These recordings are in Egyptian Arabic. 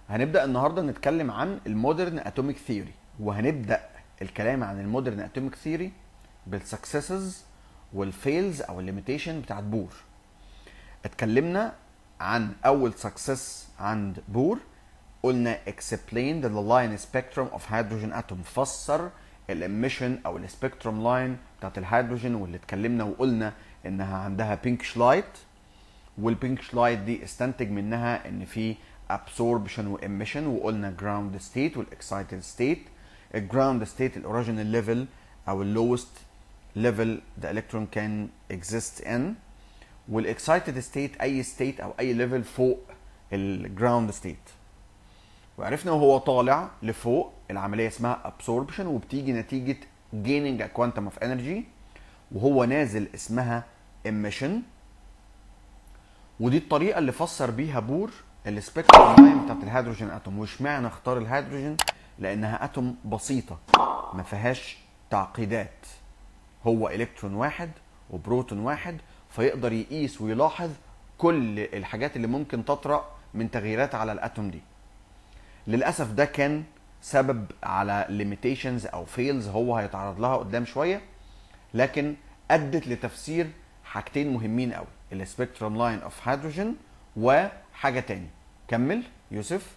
هنبدا النهارده نتكلم عن المودرن اتوميك ثيوري وهنبدا الكلام عن المودرن اتوميك ثيوري بالسكسسز والفيلز او الليميتيشن بتاعت بور اتكلمنا عن اول سكسس عند بور قلنا explain the line spectrum of hydrogen atom فسر الاميشن او السبيكتروم لاين بتاعت الهيدروجين واللي اتكلمنا وقلنا انها عندها بينك لايت والبينك لايت دي استنتج منها ان في absorption وايميشن وقلنا ground state والاكسايتد ستيت الجراوند ستيت الاوريجينال ليفل او اللوست ليفل the electron can exist in والاكسايتد ستيت اي ستيت او اي ليفل فوق الجراوند ستيت وعرفنا وهو طالع لفوق العمليه اسمها absorption وبتيجي نتيجه gaining a quantum of energy وهو نازل اسمها emission ودي الطريقه اللي فسر بيها بور السبيكتروم لاين بتاعت الهيدروجين اتوم واشمعنى اختار الهيدروجين لانها اتوم بسيطه ما فيهاش تعقيدات هو الكترون واحد وبروتون واحد فيقدر يقيس ويلاحظ كل الحاجات اللي ممكن تطرأ من تغييرات على الاتوم دي للاسف ده كان سبب على ليميتيشنز او فيلز هو هيتعرض لها قدام شويه لكن ادت لتفسير حاجتين مهمين قوي السبيكتروم لاين اوف هيدروجين وحاجه تاني كمل يوسف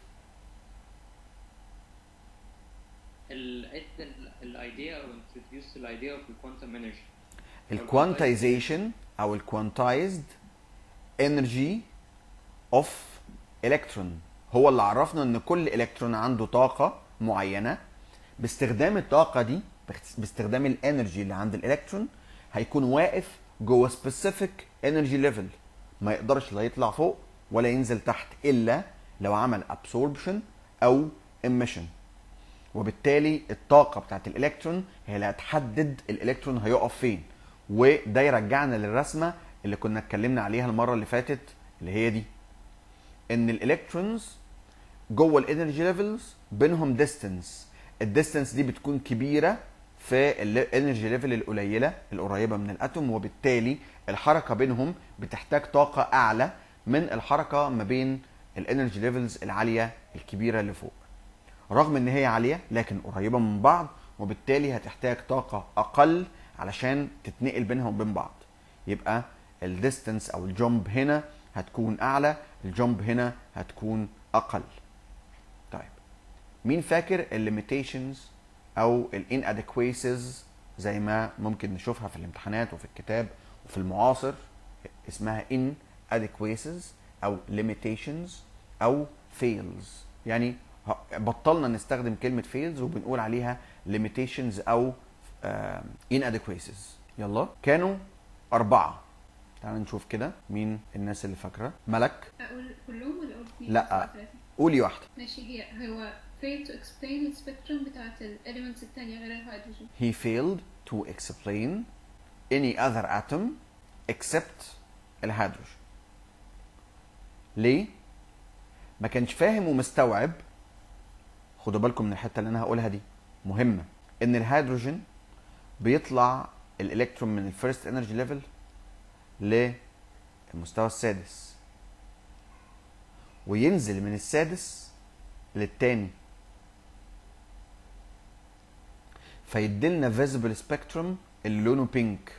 الايديا او introduce الايديا اوف الكوانتم انرجي الكوانتايزيشن او الكوانتايزد انرجي اوف الكترون هو اللي عرفنا ان كل الكترون عنده طاقه معينه باستخدام الطاقه دي باستخدام الانرجي اللي عند الالكترون هيكون واقف جوه سبيسيفيك انرجي ليفل ما يقدرش لا يطلع فوق ولا ينزل تحت الا لو عمل ابسوربشن او emission وبالتالي الطاقه بتاعت الالكترون هي اللي هتحدد الالكترون هيقف فين وده يرجعنا للرسمه اللي كنا اتكلمنا عليها المره اللي فاتت اللي هي دي ان الالكترونز جوه الانرجي ليفلز بينهم ديستنس الديستنس دي بتكون كبيره في الانرجي ليفل القليله القريبه من الاتوم وبالتالي الحركه بينهم بتحتاج طاقه اعلى من الحركه ما بين الانرجي ليفلز العاليه الكبيره اللي فوق رغم ان هي عاليه لكن قريبه من بعض وبالتالي هتحتاج طاقه اقل علشان تتنقل بينها وبين بعض يبقى الديستنس او الجump هنا هتكون اعلى الجump هنا هتكون اقل طيب مين فاكر الليميتيشنز او الانادكويسز زي ما ممكن نشوفها في الامتحانات وفي الكتاب وفي المعاصر اسمها inadequacies او limitations او fails يعني بطلنا نستخدم كلمة fails وبنقول عليها limitations او uh, inadequacies يلا كانوا أربعة تعال نشوف كده مين الناس اللي فاكرة ملك اقول كلهم ولا اقول في لا. ثلاثة؟ قولي واحدة ماشي هي هو fail to explain السبيكتروم بتاعت الاليمنتس التانية غير الهيدروجين he failed to explain any other atom except الهيدروجين ليه ما كانش فاهم ومستوعب خدوا بالكم من الحته اللي انا هقولها دي مهمه ان الهيدروجين بيطلع الالكترون من الفيرست انرجي ليفل للمستوى السادس وينزل من السادس للتاني فيديلنا فيزيبل سبيكتروم اللي لونه بينك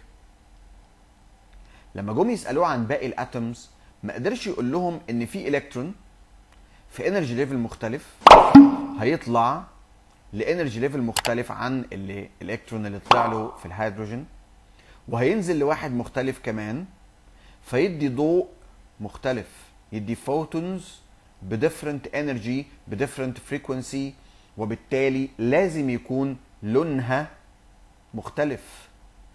لما جم يسالوه عن باقي الاتومز ما قدرش يقول لهم ان في الكترون في انرجي ليفل مختلف هيطلع لانرجي ليفل مختلف عن اللي الالكترون اللي طلع له في الهيدروجين وهينزل لواحد مختلف كمان فيدي ضوء مختلف يدي فوتونز بديفرنت انرجي بديفرنت فريكونسي وبالتالي لازم يكون لونها مختلف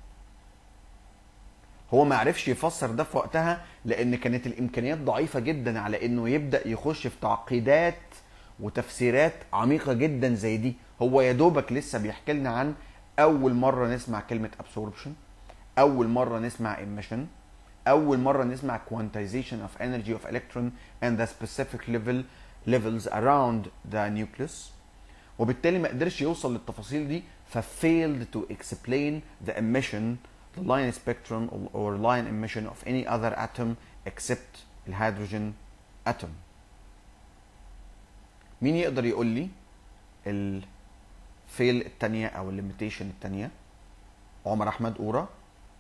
هو ما عرفش يفسر ده في وقتها لان كانت الامكانيات ضعيفه جدا على انه يبدا يخش في تعقيدات وتفسيرات عميقه جدا زي دي هو يا دوبك لسه بيحكي لنا عن اول مره نسمع كلمه absorption اول مره نسمع emission اول مره نسمع quantization of energy of electron and the specific level levels around the nucleus وبالتالي ما قدرش يوصل للتفاصيل دي ف failed to explain the emission the line spectrum or line emission of any other atom except الهيدروجين atom مين يقدر يقول لي الفيل التانية او الليميتيشن التانية عمر احمد اورا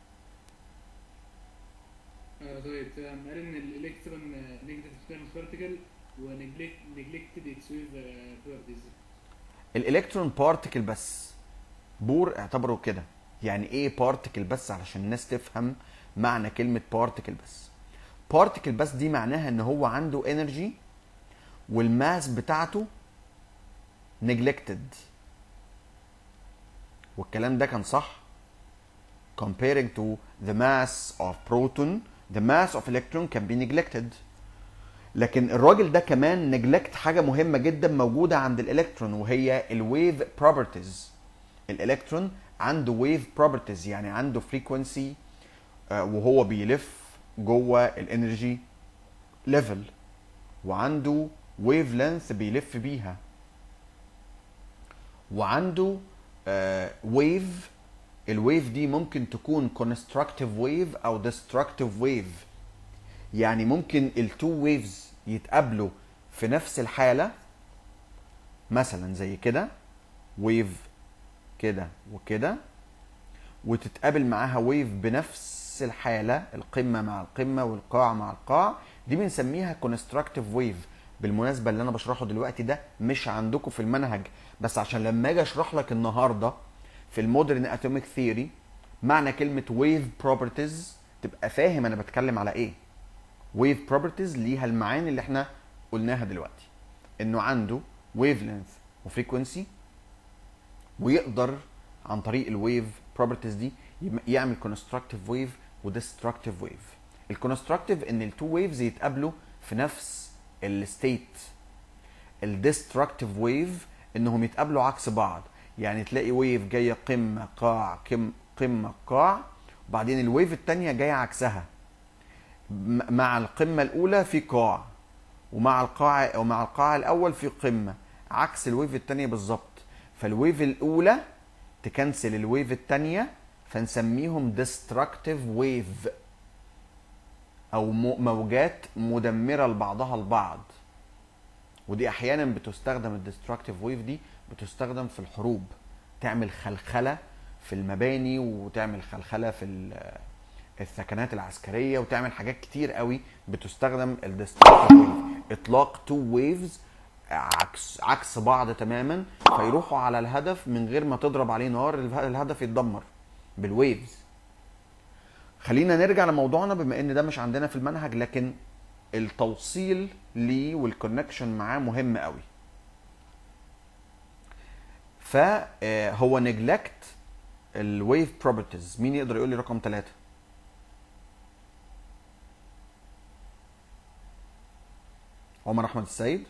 آه طيب تمام قال ان الالكترون نيجاتيف تيرمز بارتيكل ونجلكتد اتس ويف بروبرتيز الالكترون بارتكل بس بور اعتبره كده يعني ايه بارتكل بس علشان الناس تفهم معنى كلمة بارتكل بس بارتكل بس دي معناها ان هو عنده انرجي والماس بتاعته neglected والكلام ده كان صح comparing to the mass of proton the mass of electron can be neglected لكن الراجل ده كمان نجلكت حاجه مهمه جدا موجوده عند الالكترون وهي الويف بروبرتيز الالكترون عنده ويف بروبرتيز يعني عنده فريكونسي وهو بيلف جوه الانرجي ليفل وعنده ويف لينث بيلف بيها وعنده ويف الويف دي ممكن تكون كونستراكتيف ويف او ديستركتيف ويف يعني ممكن التو ويفز يتقابلوا في نفس الحاله مثلا زي كده ويف كده وكده وتتقابل معاها ويف بنفس الحاله القمه مع القمه والقاع مع القاع دي بنسميها كونستراكتيف ويف بالمناسبه اللي انا بشرحه دلوقتي ده مش عندكم في المنهج بس عشان لما اجي اشرح لك النهارده في المودرن اتوميك ثيوري معنى كلمه ويف بروبرتيز تبقى فاهم انا بتكلم على ايه ويف بروبرتيز ليها المعاني اللي احنا قلناها دلوقتي انه عنده ويف لينث وفريكونسي ويقدر عن طريق الويف بروبرتيز دي يم- يعمل كونستراكتيف ويف وديستركتيف ويف الكونستراكتيف ان التو ويفز يتقابلوا في نفس الستيت الديستركتيف ويف انهم يتقابلوا عكس بعض يعني تلاقي ويف جايه قمه قاع كم قمه قاع وبعدين الويف الثانيه جايه عكسها م- مع القمه الاولى في قاع ومع القاع ومع القاع الاول في قمه عكس الويف الثانيه بالظبط فالويف الاولى تكنسل الويف الثانيه فنسميهم ديستركتيف ويف او م- موجات مدمره لبعضها البعض ودي احيانا بتستخدم الديستركتيف ويف دي بتستخدم في الحروب تعمل خلخله في المباني وتعمل خلخله في ال- الثكنات العسكريه وتعمل حاجات كتير قوي بتستخدم الديستركتيف ويف اطلاق تو ويفز عكس عكس بعض تماما فيروحوا على الهدف من غير ما تضرب عليه نار اله- الهدف يتدمر بالويفز خلينا نرجع لموضوعنا بما ان ده مش عندنا في المنهج لكن التوصيل ليه والكونكشن معاه مهم قوي فهو نجلكت الويف بروبرتيز مين يقدر يقول لي رقم ثلاثة عمر احمد السيد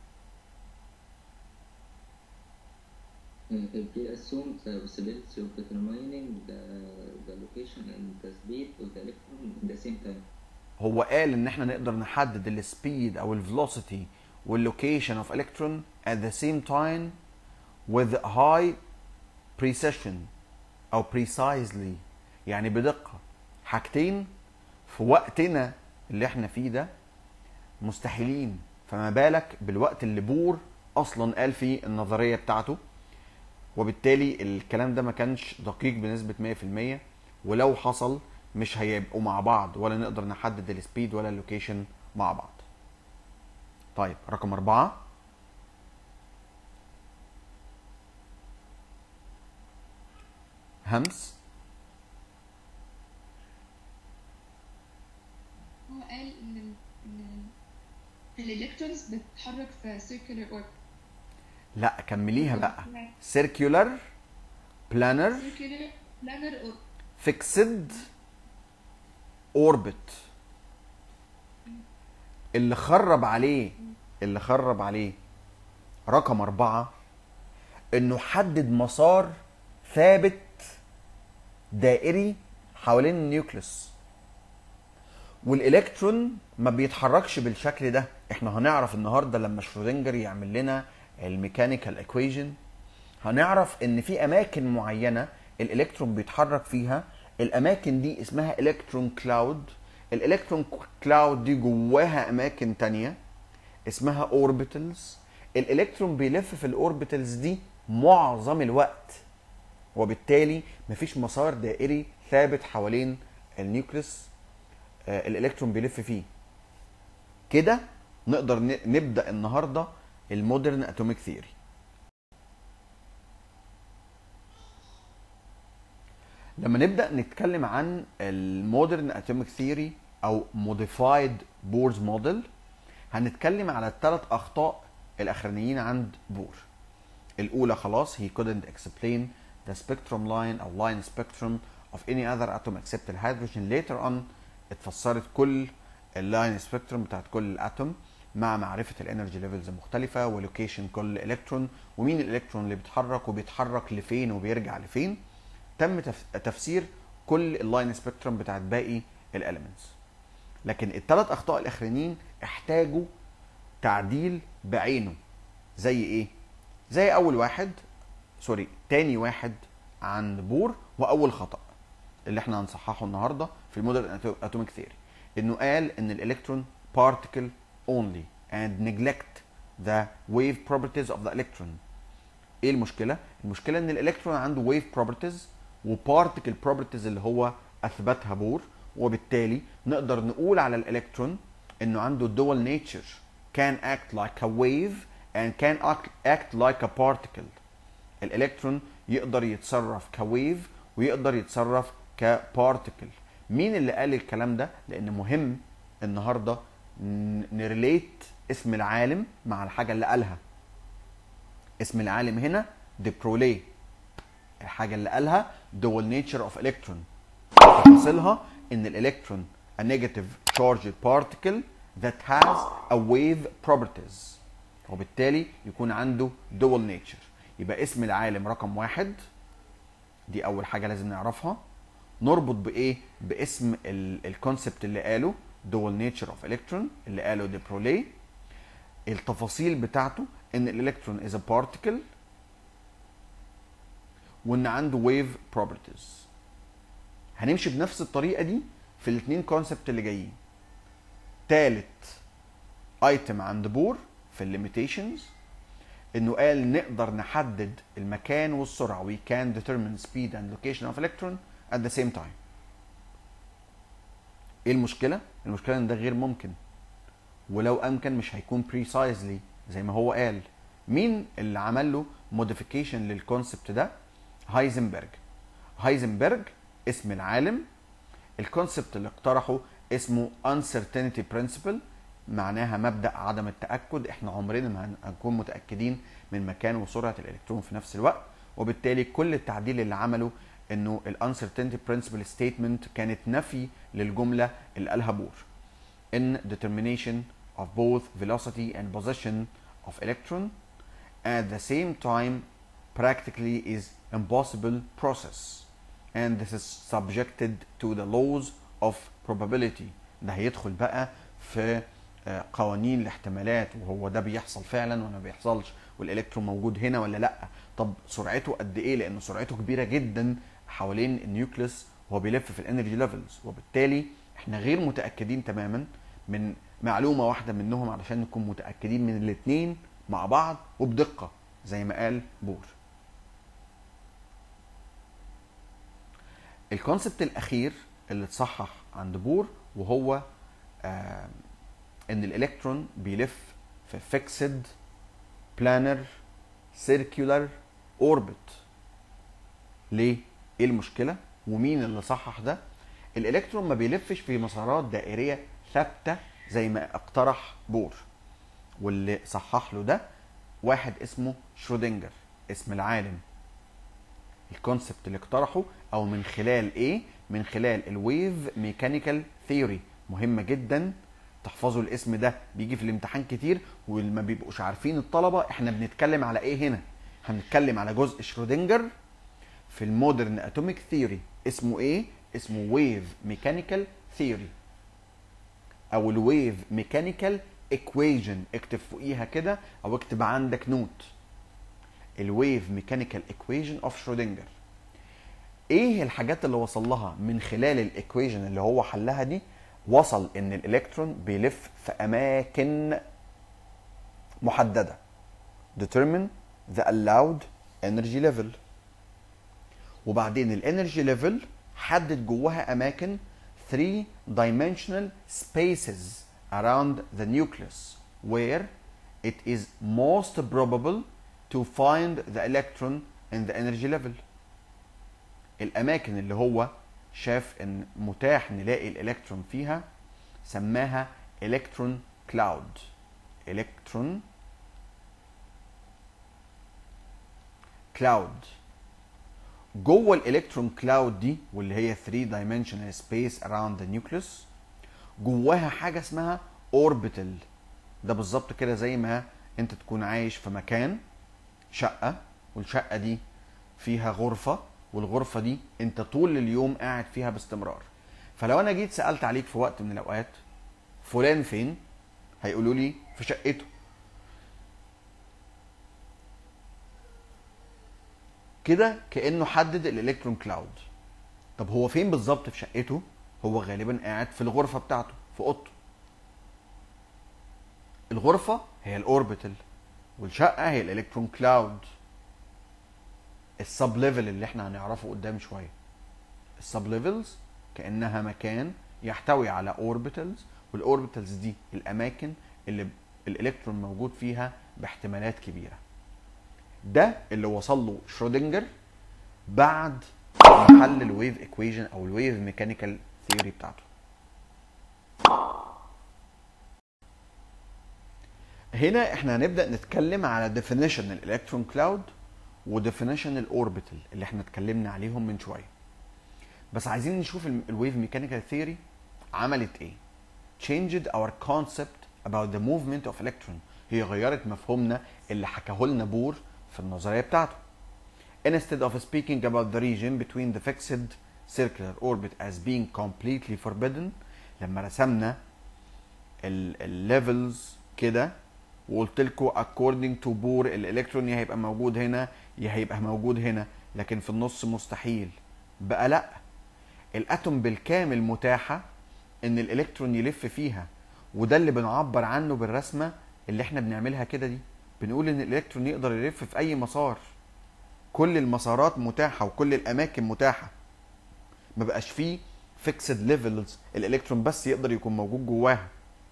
Uh, we assume the possibility of determining the, the location and the speed of the electron in the same time. هو قال ان احنا نقدر نحدد السبيد او الفيلوسيتي واللوكيشن اوف الكترون at the same time with high precision او precisely يعني بدقة حاجتين في وقتنا اللي احنا فيه ده مستحيلين فما بالك بالوقت اللي بور اصلا قال فيه النظرية بتاعته وبالتالي الكلام ده ما كانش دقيق بنسبة 100% ولو حصل مش هيبقوا مع بعض ولا نقدر نحدد السبيد ولا اللوكيشن مع بعض طيب رقم أربعة همس هو قال ان ال ان الالكترونز بتتحرك في circular orbit لا كمليها بقى circular planar circular planar orbit fixed orbit اللي خرب عليه اللي خرب عليه رقم أربعة إنه حدد مسار ثابت دائري حوالين النيوكليوس والإلكترون ما بيتحركش بالشكل ده احنا هنعرف النهارده لما شرودنجر يعمل لنا الميكانيكال ايكويجن هنعرف ان في اماكن معينه الالكترون بيتحرك فيها الاماكن دي اسمها الكترون كلاود الالكترون كلاود دي جواها اماكن تانية اسمها اوربيتالز الالكترون بيلف في الاوربيتالز دي معظم الوقت وبالتالي مفيش مسار دائري ثابت حوالين النيوكليس آه، الالكترون بيلف فيه كده نقدر ن- نبدا النهارده المودرن اتوميك ثيوري لما نبدا نتكلم عن المودرن اتوميك ثيوري او موديفايد بورز موديل هنتكلم على الثلاث اخطاء الاخرانيين عند بور الاولى خلاص he couldn't explain the spectrum line او line spectrum of any other atom except الهيدروجين later on اتفسرت كل اللاين سبيكتروم بتاعت كل الاتوم مع معرفه الانرجي ليفلز المختلفه ولوكيشن كل الكترون ومين الالكترون اللي بيتحرك وبيتحرك لفين وبيرجع لفين تم تف- تفسير كل اللاين سبيكتروم بتاعت باقي الاليمنتس لكن الثلاث اخطاء الاخرانيين احتاجوا تعديل بعينه زي ايه زي اول واحد سوري تاني واحد عند بور واول خطا اللي احنا هنصححه النهارده في المودرن اتوميك ثيوري انه قال ان الالكترون particle only and neglect the wave properties of the electron ايه المشكله المشكله ان الالكترون عنده wave properties وبارتيكل properties اللي هو اثبتها بور وبالتالي نقدر نقول على الالكترون انه عنده dual nature can act like a wave and can act, act like a particle الالكترون يقدر يتصرف كويف ويقدر يتصرف كبارتيكل مين اللي قال الكلام ده لان مهم النهارده ن- نريليت اسم العالم مع الحاجه اللي قالها اسم العالم هنا دي برولي الحاجه اللي قالها dual nature of electron تفاصيلها ان الالكترون a negative charged particle that has a wave properties وبالتالي يكون عنده dual nature يبقى اسم العالم رقم واحد دي اول حاجه لازم نعرفها نربط بايه باسم الكونسبت اللي قاله dual nature of electron اللي قاله دي برولي التفاصيل بتاعته ان الالكترون is a particle وان عنده wave properties هنمشي بنفس الطريقه دي في الاثنين كونسبت اللي جايين تالت ايتم عند بور في الليميتيشنز انه قال نقدر نحدد المكان والسرعه we can determine speed and location of electron at the same time ايه المشكله المشكله ان ده غير ممكن ولو امكن مش هيكون precisely زي ما هو قال مين اللي عمل له موديفيكيشن للكونسبت ده هايزنبرج هايزنبرج اسم العالم الكونسبت اللي اقترحه اسمه uncertainty principle معناها مبدا عدم التاكد احنا عمرنا ما هنكون متاكدين من مكان وسرعه الالكترون في نفس الوقت وبالتالي كل التعديل اللي عمله انه الانسرتينتي برنسبل ستيتمنت كانت نفي للجمله اللي قالها بور in determination of both velocity and position of electron at the same time practically is impossible process and this is subjected to the laws of probability ده هيدخل بقى في آه، قوانين الاحتمالات وهو ده بيحصل فعلا ولا ما بيحصلش والالكترون موجود هنا ولا لا طب سرعته قد ايه لان سرعته كبيره جدا حوالين النيوكليس وهو بيلف في الانرجي ليفلز وبالتالي احنا غير متاكدين تماما من معلومه واحده منهم علشان نكون متاكدين من الاثنين مع بعض وبدقه زي ما قال بور الكونسبت الاخير اللي اتصحح عند بور وهو آه ان الالكترون بيلف في فيكسد بلانر سيركولار اوربت ليه ايه المشكله ومين اللي صحح ده الالكترون ما بيلفش في مسارات دائريه ثابته زي ما اقترح بور واللي صحح له ده واحد اسمه شرودنجر اسم العالم الكونسبت اللي اقترحه او من خلال ايه من خلال الويف ميكانيكال ثيوري مهمه جدا تحفظوا الاسم ده بيجي في الامتحان كتير واللي بيبقوش عارفين الطلبه احنا بنتكلم على ايه هنا هنتكلم على جزء شرودنجر في المودرن اتوميك ثيوري اسمه ايه اسمه ويف ميكانيكال ثيوري او الويف ميكانيكال ايكويجن اكتب فوقيها كده او اكتب عندك نوت الويف ميكانيكال ايكويجن اوف شرودنجر ايه الحاجات اللي وصل لها من خلال الايكويجن اللي هو حلها دي وصل ان الالكترون بيلف في اماكن محدده determine the allowed energy level وبعدين الانرجي ليفل حدد جواها اماكن 3 dimensional spaces around the nucleus where it is most probable to find the electron in the energy level الاماكن اللي هو شاف ان متاح نلاقي الالكترون فيها سماها الكترون كلاود الكترون كلاود جوه الالكترون كلاود دي واللي هي 3 dimensional space around the nucleus جواها حاجه اسمها اوربيتال ده بالظبط كده زي ما انت تكون عايش في مكان شقه والشقه دي فيها غرفه والغرفه دي انت طول اليوم قاعد فيها باستمرار فلو انا جيت سالت عليك في وقت من الاوقات فلان فين هيقولوا لي في شقته كده كانه حدد الالكترون كلاود طب هو فين بالظبط في شقته هو غالبا قاعد في الغرفه بتاعته في اوضته الغرفه هي الاوربيتال والشقه هي الالكترون كلاود السب ليفل اللي احنا هنعرفه قدام شويه السب ليفلز كانها مكان يحتوي على اوربيتالز والاوربيتالز دي الاماكن اللي الالكترون موجود فيها باحتمالات كبيره ده اللي وصل له شرودنجر بعد ما حل الويف ايكويشن او الويف ميكانيكال ثيوري بتاعته هنا احنا هنبدا نتكلم على ديفينيشن الالكترون كلاود وديفينيشن الاوربيتال اللي احنا اتكلمنا عليهم من شويه بس عايزين نشوف الويف ميكانيكال ثيوري عملت ايه changed our concept about the movement of electron هي غيرت مفهومنا اللي حكاه لنا بور في النظريه بتاعته instead of speaking about the region between the fixed circular orbit as being completely forbidden لما رسمنا الليفلز كده وقلت لكم according to بور الالكترون يا هيبقى موجود هنا يا هيبقى موجود هنا لكن في النص مستحيل بقى لا الاتوم بالكامل متاحه ان الالكترون يلف فيها وده اللي بنعبر عنه بالرسمه اللي احنا بنعملها كده دي بنقول ان الالكترون يقدر يلف في اي مسار كل المسارات متاحه وكل الاماكن متاحه ما بقاش فيه فيكسد ليفلز الالكترون بس يقدر يكون موجود جواها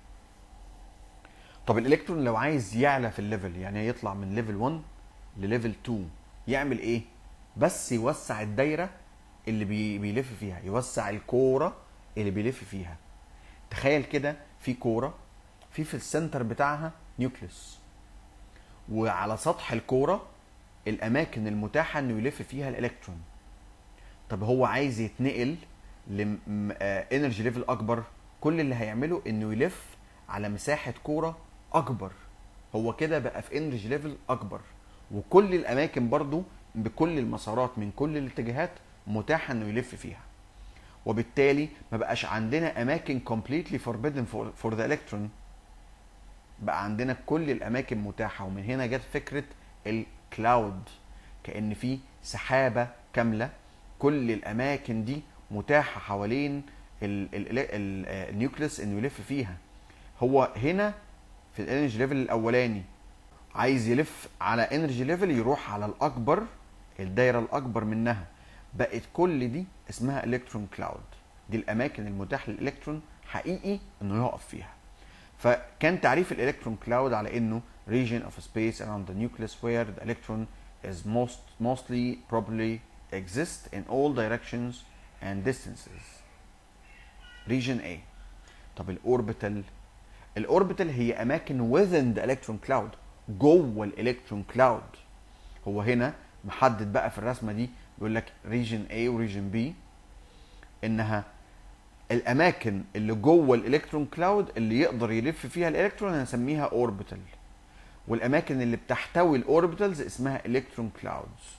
طب الالكترون لو عايز يعلى في الليفل يعني يطلع من ليفل 1 لليفل 2 يعمل ايه بس يوسع الدايره اللي بي بيلف فيها يوسع الكوره اللي بيلف فيها تخيل كده في كوره في في السنتر بتاعها نيوكليوس وعلى سطح الكوره الاماكن المتاحه انه يلف فيها الالكترون طب هو عايز يتنقل لانرجي ليفل اكبر كل اللي هيعمله انه يلف على مساحه كوره اكبر هو كده بقى في انرجي ليفل اكبر وكل الاماكن برضو بكل المسارات من كل الاتجاهات متاحه انه يلف فيها وبالتالي ما بقاش عندنا اماكن completely forbidden for, for the electron بقى عندنا كل الاماكن متاحه ومن هنا جت فكره الكلاود كان في سحابه كامله كل الاماكن دي متاحه حوالين النيوكليس انه يلف فيها هو هنا في الانرجي ليفل الاولاني عايز يلف على انرجي ليفل يروح على الاكبر الدايره الاكبر منها بقت كل دي اسمها الكترون كلاود دي الاماكن المتاح للالكترون حقيقي انه يقف فيها فكان تعريف الالكترون كلاود على انه region of space around the nucleus where the electron is most mostly probably exist in all directions and distances region A طب الاوربيتال الاوربيتال هي اماكن within the electron cloud جوه الالكترون كلاود هو هنا محدد بقى في الرسمه دي بيقول لك ريجن A وريجن B انها الاماكن اللي جوه الالكترون كلاود اللي يقدر يلف فيها الالكترون هنسميها اوربيتال والاماكن اللي بتحتوي الاوربيتالز اسمها الكترون كلاودز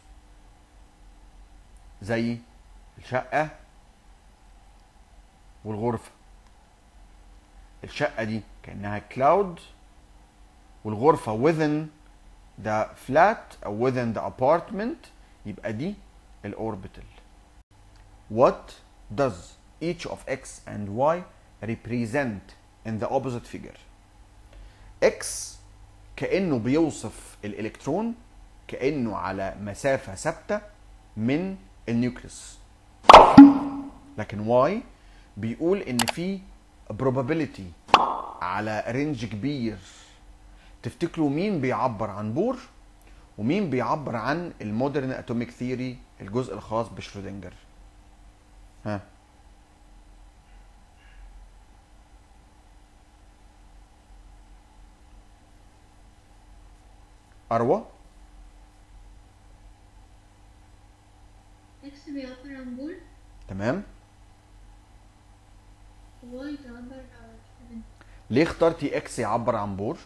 زي الشقه والغرفه الشقه دي كانها كلاود والغرفه within the flat او within the apartment يبقى دي الاوربيتال what does each of x and y represent in the opposite figure x كانه بيوصف الالكترون كانه على مسافه ثابته من النيوكليس لكن واي بيقول ان في probability على رينج كبير تفتكروا مين بيعبر عن بور ومين بيعبر عن المودرن اتوميك ثيوري الجزء الخاص بشرودنجر ها اروى اكس بيعبر عن بول تمام واي بيعبر عن seven. ليه اخترتي اكس يعبر عن بور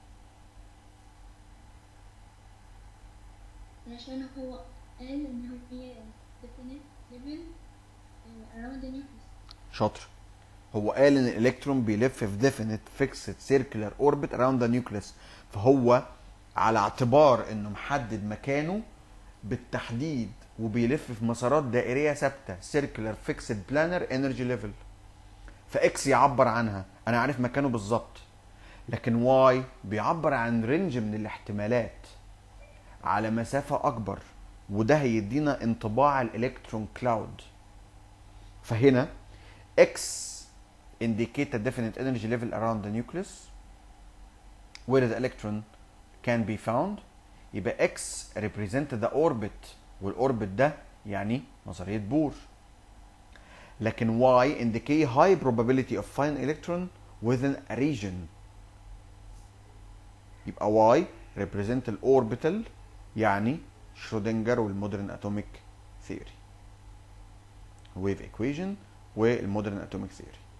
عشان هو قال ان هي definite level uh, around the nucleus شاطر هو قال ان الالكترون بيلف في definite fixed circular orbit around the nucleus فهو على اعتبار انه محدد مكانه بالتحديد وبيلف في مسارات دائريه ثابته circular fixed planar energy level فاكس يعبر عنها انا عارف مكانه بالظبط لكن واي بيعبر عن رينج من الاحتمالات على مسافه اكبر وده هيدينا انطباع الالكترون كلاود فهنا X indicate a definite energy level around the nucleus where the electron can be found يبقى X represent the orbit والاوربت ده يعني نظرية بور لكن Y indicate high probability of finding electron within a region يبقى Y represent الاوربيتال يعني شرودنجر والمودرن اتوميك ثيوري ويف ايكويشن والمودرن اتوميك ثيوري